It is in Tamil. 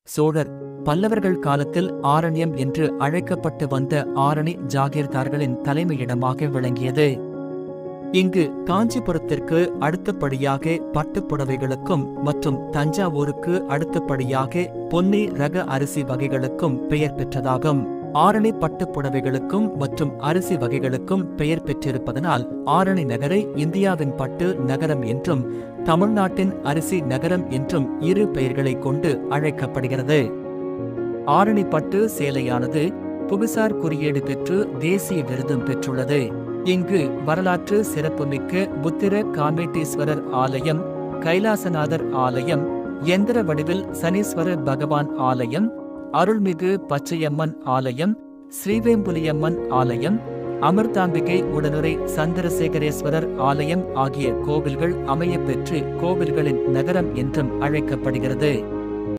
சோழர் பல்லவர்கள் காலத்தில் ஆரண்யம் என்று அழைக்கப்பட்டு வந்த ஆரணி ஜாகீர்தார்களின் தலைமையிடமாக விளங்கியது இங்கு காஞ்சிபுரத்திற்கு அடுத்தபடியாக பட்டுப் புடவைகளுக்கும் மற்றும் தஞ்சாவூருக்கு அடுத்தபடியாக பொன்னி ரக அரிசி வகைகளுக்கும் பெயர் பெற்றதாகும் ஆரணி பட்டுப் புடவைகளுக்கும் மற்றும் அரிசி வகைகளுக்கும் பெயர் பெற்றிருப்பதனால் ஆரணி நகரை இந்தியாவின் பட்டு நகரம் என்றும் தமிழ்நாட்டின் அரிசி நகரம் என்றும் இரு பெயர்களைக் கொண்டு அழைக்கப்படுகிறது ஆரணி பட்டு சேலையானது புவிசார் குறியீடு பெற்று தேசிய விருதும் பெற்றுள்ளது இங்கு வரலாற்று சிறப்புமிக்க புத்திர காமேட்டீஸ்வரர் ஆலயம் கைலாசநாதர் ஆலயம் எந்திர வடிவில் சனீஸ்வர பகவான் ஆலயம் அருள்மிகு பச்சையம்மன் ஆலயம் ஸ்ரீவேம்புலியம்மன் ஆலயம் அமிர்தாம்பிகை உடனுரை சந்திரசேகரேஸ்வரர் ஆலயம் ஆகிய கோவில்கள் அமையப்பெற்று கோவில்களின் நகரம் என்றும் அழைக்கப்படுகிறது